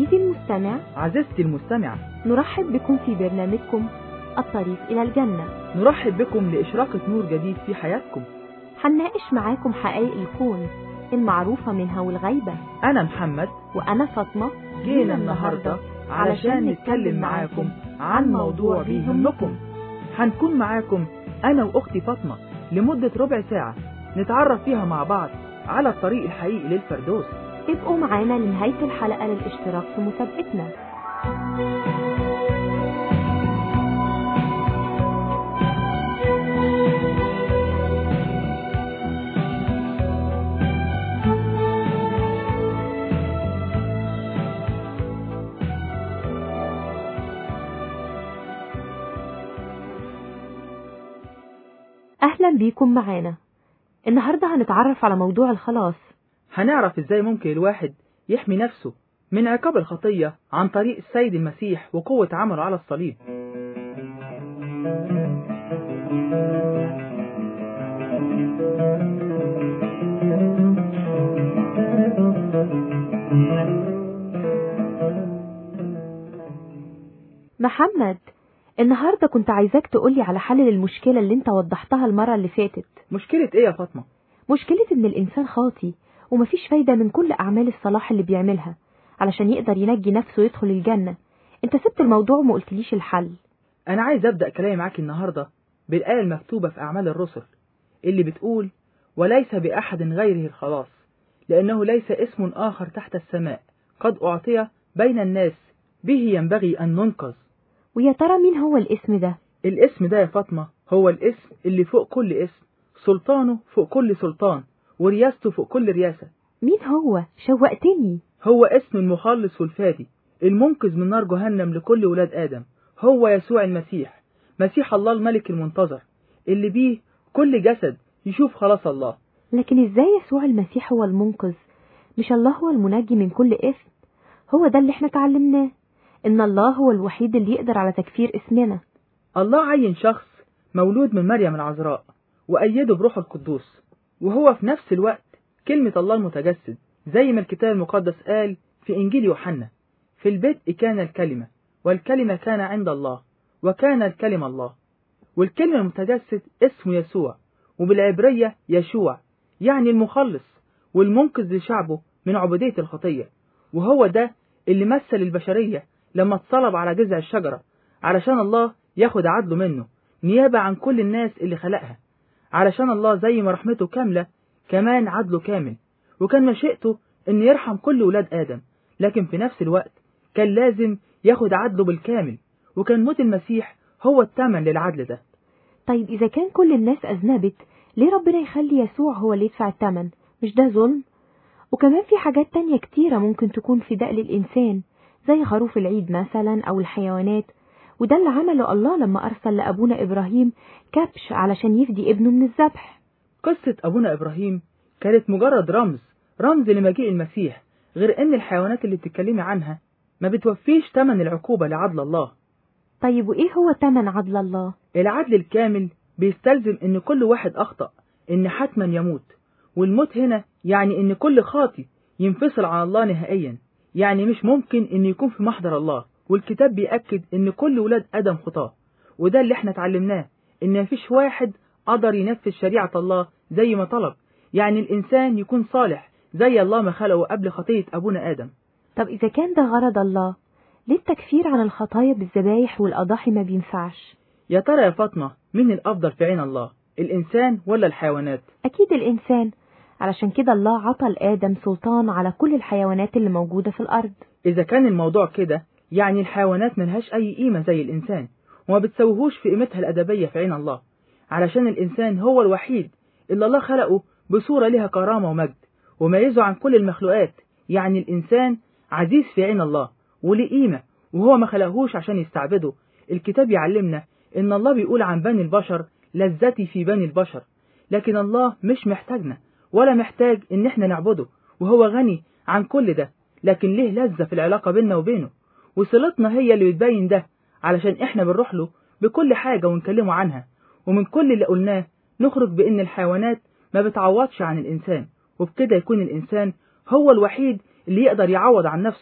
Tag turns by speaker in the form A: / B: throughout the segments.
A: عزيزي المستمع
B: عزيزتي المستمعة
A: نرحب بكم في برنامجكم الطريق إلى الجنة
B: نرحب بكم لإشراقة نور جديد في حياتكم
A: هنناقش معاكم حقائق الكون المعروفة منها والغيبة
B: أنا محمد
A: وأنا فاطمة
B: جينا النهاردة علشان نتكلم معاكم عن موضوع بيهمكم هنكون معاكم أنا وأختي فاطمة لمدة ربع ساعة نتعرف فيها مع بعض على الطريق الحقيقي للفردوس
A: ابقوا معانا لنهاية الحلقة للاشتراك في مسابقتنا أهلا بيكم معانا النهاردة هنتعرف على موضوع الخلاص
B: هنعرف إزاي ممكن الواحد يحمي نفسه من عقاب الخطية عن طريق السيد المسيح وقوة عمله على الصليب
A: محمد النهاردة كنت عايزاك تقولي على حل للمشكلة اللي انت وضحتها المرة اللي فاتت
B: مشكلة إيه يا فاطمة؟
A: مشكلة ان الانسان خاطي ومفيش فايدة من كل اعمال الصلاح اللي بيعملها علشان يقدر ينجي نفسه ويدخل الجنة انت سبت الموضوع وما قلتليش الحل
B: أنا عايز أبدأ كلامي معاك النهاردة بالآية المكتوبة في أعمال الرسل اللي بتقول وليس بأحد غيره الخلاص لأنه ليس اسم آخر تحت السماء قد أعطي بين الناس به ينبغي أن ننقذ
A: ويا ترى مين هو الاسم ده
B: الاسم ده يا فاطمة هو الاسم اللي فوق كل اسم سلطانه فوق كل سلطان ورياسته فوق كل رياسة
A: مين هو شوقتني
B: هو اسم المخلص والفادي المنقذ من نار جهنم لكل ولاد آدم هو يسوع المسيح مسيح الله الملك المنتظر اللي بيه كل جسد يشوف خلاص الله
A: لكن ازاي يسوع المسيح هو المنقذ مش الله هو المنجي من كل اسم هو ده اللي احنا اتعلمناه ان الله هو الوحيد اللي يقدر على تكفير اسمنا
B: الله عين شخص مولود من مريم العذراء وأيده بروح القدوس وهو في نفس الوقت كلمة الله المتجسد زي ما الكتاب المقدس قال في إنجيل يوحنا في البدء كان الكلمة والكلمة كان عند الله وكان الكلمة الله والكلمة المتجسد اسمه يسوع وبالعبرية يشوع يعني المخلص والمنقذ لشعبه من عبودية الخطية وهو ده اللي مثل البشرية لما اتصلب على جذع الشجرة علشان الله ياخد عدله منه نيابة عن كل الناس اللي خلقها علشان الله زي ما رحمته كاملة كمان عدله كامل وكان مشيئته ان يرحم كل ولاد آدم لكن في نفس الوقت كان لازم ياخد عدله بالكامل وكان موت المسيح هو الثمن للعدل ده
A: طيب اذا كان كل الناس اذنبت ليه ربنا يخلي يسوع هو اللي يدفع الثمن مش ده ظلم وكمان في حاجات تانية كتيرة ممكن تكون فداء للإنسان زي خروف العيد مثلا أو الحيوانات وده اللي عمله الله لما أرسل لأبونا إبراهيم كبش علشان يفدي ابنه من الذبح
B: قصة أبونا إبراهيم كانت مجرد رمز رمز لمجيء المسيح غير إن الحيوانات اللي بتتكلمي عنها ما بتوفيش تمن العقوبة لعدل الله
A: طيب وإيه هو تمن عدل الله؟
B: العدل الكامل بيستلزم إن كل واحد أخطأ إن حتما يموت والموت هنا يعني إن كل خاطي ينفصل عن الله نهائيا يعني مش ممكن إن يكون في محضر الله والكتاب بيأكد إن كل ولاد آدم خطاة وده اللي احنا اتعلمناه إن مفيش واحد قدر ينفذ شريعة الله زي ما طلب يعني الإنسان يكون صالح زي الله ما خلقه قبل خطية أبونا آدم
A: طب إذا كان ده غرض الله ليه التكفير عن الخطايا بالذبايح والأضاحي ما بينفعش؟
B: يا ترى يا فاطمة مين الأفضل في عين الله الإنسان ولا الحيوانات
A: أكيد الإنسان علشان كده الله عطى لآدم سلطان على كل الحيوانات اللي موجودة في الأرض
B: إذا كان الموضوع كده يعني الحيوانات ملهاش أي قيمة زي الإنسان وما بتسويهوش في قيمتها الأدبية في عين الله علشان الإنسان هو الوحيد اللي الله خلقه بصورة لها كرامة ومجد وميزه عن كل المخلوقات يعني الإنسان عزيز في عين الله وليه قيمة وهو ما خلقهوش عشان يستعبده الكتاب يعلمنا إن الله بيقول عن بني البشر لذتي في بني البشر لكن الله مش محتاجنا ولا محتاج إن إحنا نعبده وهو غني عن كل ده لكن ليه لذة في العلاقة بيننا وبينه وصلتنا هي اللي بتبين ده علشان إحنا بنروح له بكل حاجة ونكلمه عنها ومن كل اللي قلناه نخرج بإن الحيوانات ما بتعوضش عن الإنسان وبكده يكون الإنسان هو الوحيد اللي يقدر يعوض عن نفسه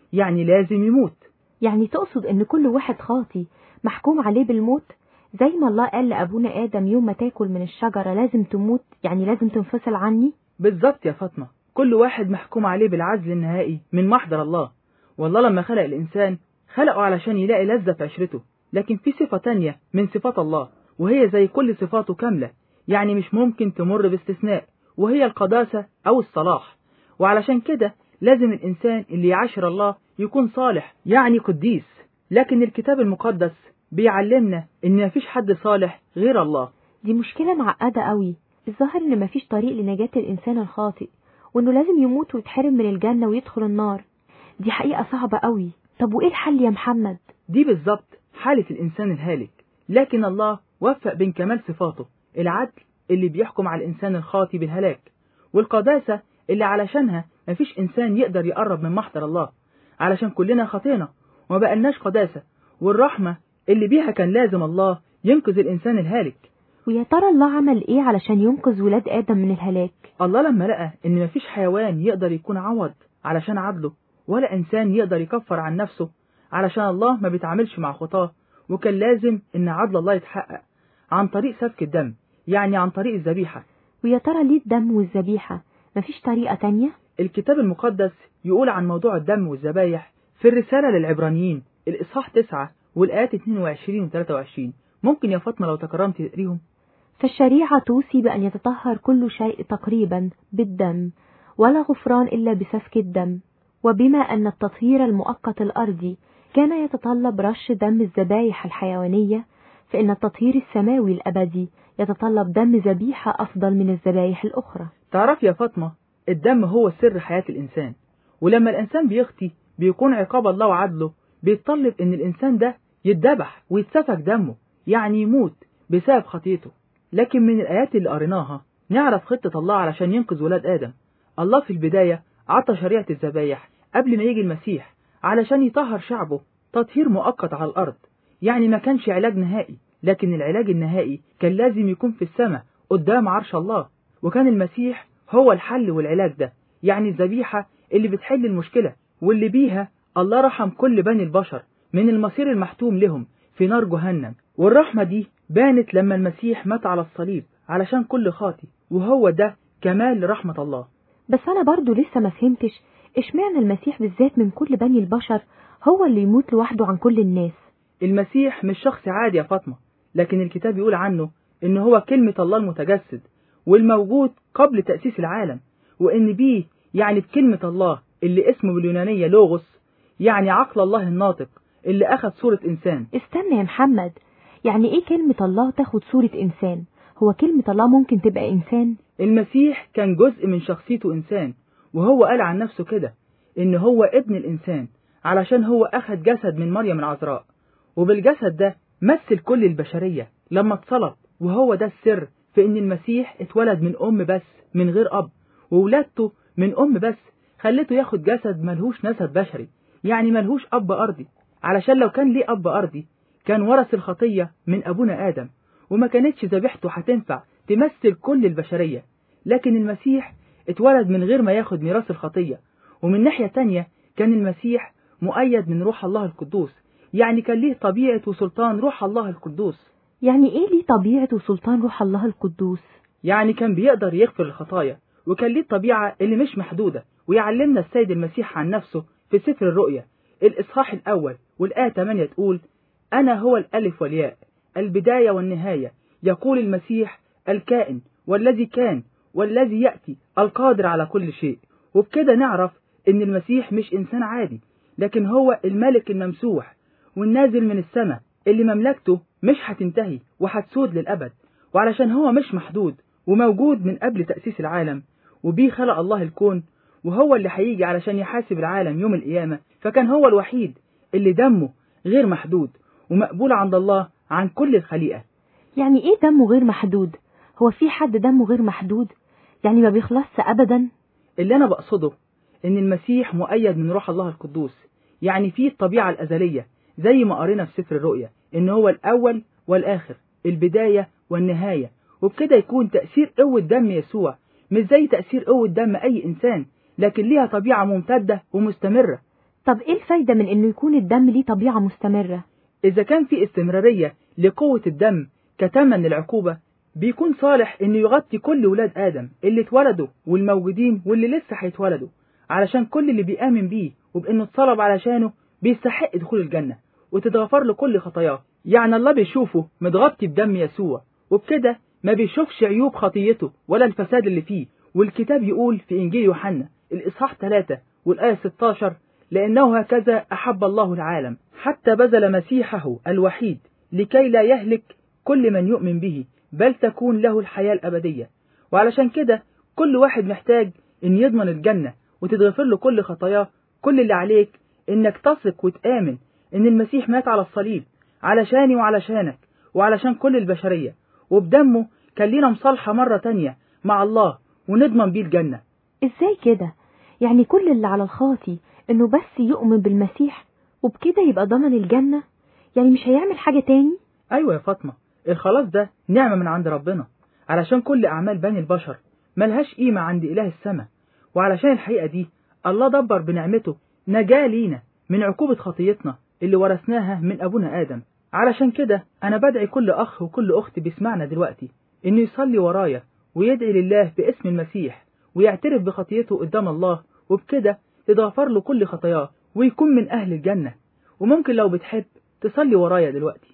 B: يعني لازم يموت
A: يعني تقصد ان كل واحد خاطي محكوم عليه بالموت زي ما الله قال لأبونا آدم يوم ما تاكل من الشجرة لازم تموت يعني لازم تنفصل عني
B: بالظبط يا فاطمة كل واحد محكوم عليه بالعزل النهائي من محضر الله والله لما خلق الإنسان خلقه علشان يلاقي لذة في عشرته لكن في صفة تانية من صفات الله وهي زي كل صفاته كاملة يعني مش ممكن تمر باستثناء وهي القداسة أو الصلاح وعلشان كده لازم الإنسان اللي يعاشر الله يكون صالح يعني قديس لكن الكتاب المقدس بيعلمنا إن مفيش حد صالح غير الله
A: دي مشكلة معقدة قوي الظاهر ان مفيش طريق لنجاة الإنسان الخاطئ وانه لازم يموت ويتحرم من الجنة ويدخل النار دي حقيقة صعبة قوي طب وايه الحل يا محمد
B: دي بالظبط حالة الإنسان الهالك لكن الله وفق بين كمال صفاته العدل اللي بيحكم على الإنسان الخاطي بالهلاك والقداسة اللي علشانها مفيش إنسان يقدر يقرب من محضر الله علشان كلنا خطينا وما بقالناش قداسة والرحمة اللي بيها كان لازم الله ينقذ الإنسان الهالك
A: ويا ترى الله عمل ايه علشان ينقذ ولاد آدم من الهلاك
B: الله لما لقى إن مفيش حيوان يقدر يكون عوض علشان عدله ولا إنسان يقدر يكفر عن نفسه علشان الله ما بيتعاملش مع خطاه وكان لازم إن عدل الله يتحقق عن طريق سفك الدم يعني عن طريق الذبيحة
A: ويا ترى ليه الدم والذبيحة مفيش طريقة تانية
B: الكتاب المقدس يقول عن موضوع الدم والذبايح في الرسالة للعبرانيين الإصحاح 9 والآيات 22 و 23 ممكن يا فاطمة لو تكرمت تقريهم
A: فالشريعة توصي بأن يتطهر كل شيء تقريبا بالدم ولا غفران إلا بسفك الدم وبما أن التطهير المؤقت الأرضي كان يتطلب رش دم الذبايح الحيوانية فإن التطهير السماوي الأبدي يتطلب دم ذبيحة أفضل من الذبايح الأخرى
B: تعرف يا فاطمة الدم هو سر حياة الإنسان ولما الإنسان بيخطي بيكون عقاب الله وعدله بيتطلب إن الإنسان ده يتذبح ويتسفك دمه يعني يموت بسبب خطيته لكن من الآيات اللي قريناها نعرف خطة الله علشان ينقذ ولاد آدم الله في البداية عطى شريعة الذبايح قبل ما يجي المسيح علشان يطهر شعبه تطهير مؤقت على الأرض يعني ما كانش علاج نهائي لكن العلاج النهائي كان لازم يكون في السماء قدام عرش الله وكان المسيح هو الحل والعلاج ده يعني الذبيحة اللي بتحل المشكلة واللي بيها الله رحم كل بني البشر من المصير المحتوم لهم في نار جهنم والرحمة دي بانت لما المسيح مات على الصليب علشان كل خاطي وهو ده كمال رحمة الله
A: بس أنا برضو لسه ما فهمتش إشمعنى المسيح بالذات من كل بني البشر هو اللي يموت لوحده عن كل الناس
B: المسيح مش شخص عادي يا فاطمة لكن الكتاب يقول عنه إن هو كلمة الله المتجسد والموجود قبل تأسيس العالم وإن بيه يعني بكلمة الله اللي اسمه باليونانية لوغوس يعني عقل الله الناطق اللي أخذ صورة إنسان
A: استنى يا محمد يعني إيه كلمة الله تاخد صورة إنسان هو كلمة الله ممكن تبقى إنسان
B: المسيح كان جزء من شخصيته إنسان وهو قال عن نفسه كده إن هو ابن الإنسان علشان هو أخذ جسد من مريم العذراء وبالجسد ده مثل كل البشرية لما اتصلب وهو ده السر في إن المسيح اتولد من أم بس من غير أب وولادته من أم بس خلته ياخد جسد ملهوش نسب بشري يعني ملهوش أب أرضي علشان لو كان ليه أب أرضي كان ورث الخطية من أبونا آدم وما كانتش ذبيحته هتنفع تمثل كل البشرية لكن المسيح اتولد من غير ما ياخد ميراث الخطية ومن ناحية تانية كان المسيح مؤيد من روح الله القدوس يعني كان ليه طبيعة وسلطان روح الله القدوس
A: يعني إيه ليه طبيعة وسلطان روح الله القدوس
B: يعني كان بيقدر يغفر الخطايا وكان ليه الطبيعة اللي مش محدودة ويعلمنا السيد المسيح عن نفسه في سفر الرؤيا الإصحاح الأول والآية 8 تقول أنا هو الألف والياء البداية والنهاية يقول المسيح الكائن والذي كان والذي يأتي القادر على كل شيء وبكده نعرف إن المسيح مش إنسان عادي لكن هو الملك الممسوح والنازل من السماء اللي مملكته مش هتنتهي وهتسود للأبد وعلشان هو مش محدود وموجود من قبل تأسيس العالم وبيه خلق الله الكون وهو اللي هيجي علشان يحاسب العالم يوم القيامة فكان هو الوحيد اللي دمه غير محدود ومقبول عند الله عن كل الخليقة
A: يعني إيه دمه غير محدود هو في حد دمه غير محدود يعني ما بيخلصش أبدا
B: اللي أنا بقصده إن المسيح مؤيد من روح الله القدوس يعني فيه الطبيعة الأزلية زي ما قرينا في سفر الرؤيا إن هو الأول والآخر البداية والنهاية وبكده يكون تأثير قوة دم يسوع مش زي تأثير قوة دم أي إنسان لكن ليها طبيعة ممتدة ومستمرة
A: طب ايه الفايدة من انه يكون الدم ليه طبيعة مستمرة
B: إذا كان في استمرارية لقوة الدم كتمن العقوبة بيكون صالح إنه يغطي كل ولاد آدم اللي اتولدوا والموجودين واللي لسه هيتولدوا علشان كل اللي بيآمن بيه وبإنه اتصلب علشانه بيستحق دخول الجنة وتتغفر له كل خطاياه يعني الله بيشوفه متغطي بدم يسوع وبكده ما بيشوفش عيوب خطيته ولا الفساد اللي فيه والكتاب يقول في إنجيل يوحنا الإصحاح 3 والآية 16 لأنه هكذا أحب الله العالم حتى بذل مسيحه الوحيد لكي لا يهلك كل من يؤمن به بل تكون له الحياة الأبدية وعلشان كده كل واحد محتاج إن يضمن الجنة وتتغفر له كل خطاياه كل اللي عليك إنك تثق وتآمن إن المسيح مات على الصليب علشاني وعلشانك وعلشان كل البشرية وبدمه كان لينا مصالحة مرة تانية مع الله ونضمن بيه الجنة
A: ازاي كده يعني كل اللي على الخاطي انه بس يؤمن بالمسيح وبكده يبقى ضمن الجنة يعني مش هيعمل حاجة تاني
B: أيوة يا فاطمة الخلاص ده نعمة من عند ربنا علشان كل أعمال بني البشر ملهاش قيمة عند إله السماء وعلشان الحقيقة دي الله دبر بنعمته نجاة لينا من عقوبة خطيتنا اللي ورثناها من أبونا آدم علشان كده أنا بدعي كل أخ وكل أخت بيسمعنا دلوقتي إنه يصلي ورايا ويدعي لله باسم المسيح ويعترف بخطيته قدام الله وبكده تتغفر له كل خطاياه ويكون من أهل الجنة وممكن لو بتحب تصلي ورايا دلوقتي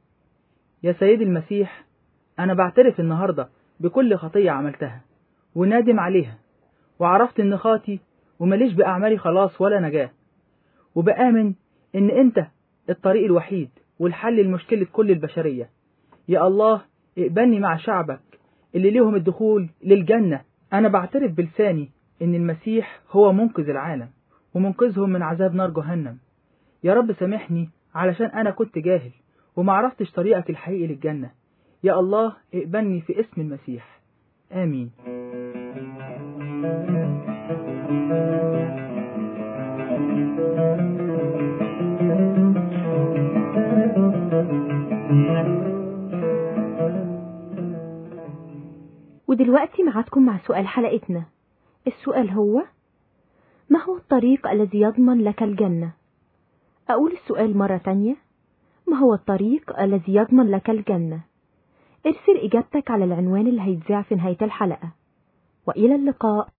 B: يا سيدي المسيح أنا بعترف النهاردة بكل خطية عملتها ونادم عليها وعرفت إن خاطي ومليش بأعمالي خلاص ولا نجاة وبآمن إن أنت الطريق الوحيد والحل لمشكلة كل البشرية يا الله اقبلني مع شعبك اللي ليهم الدخول للجنة أنا بعترف بلساني إن المسيح هو منقذ العالم ومنقذهم من عذاب نار جهنم يا رب سامحني علشان أنا كنت جاهل وما عرفتش طريقك الحقيقي للجنة يا الله اقبلني في اسم المسيح آمين
A: ودلوقتي معادكم مع سؤال حلقتنا السؤال هو ما هو الطريق الذي يضمن لك الجنة؟ أقول السؤال مرة تانية ما هو الطريق الذي يضمن لك الجنة؟ ارسل إجابتك على العنوان اللي هيتذاع في نهاية الحلقة وإلى اللقاء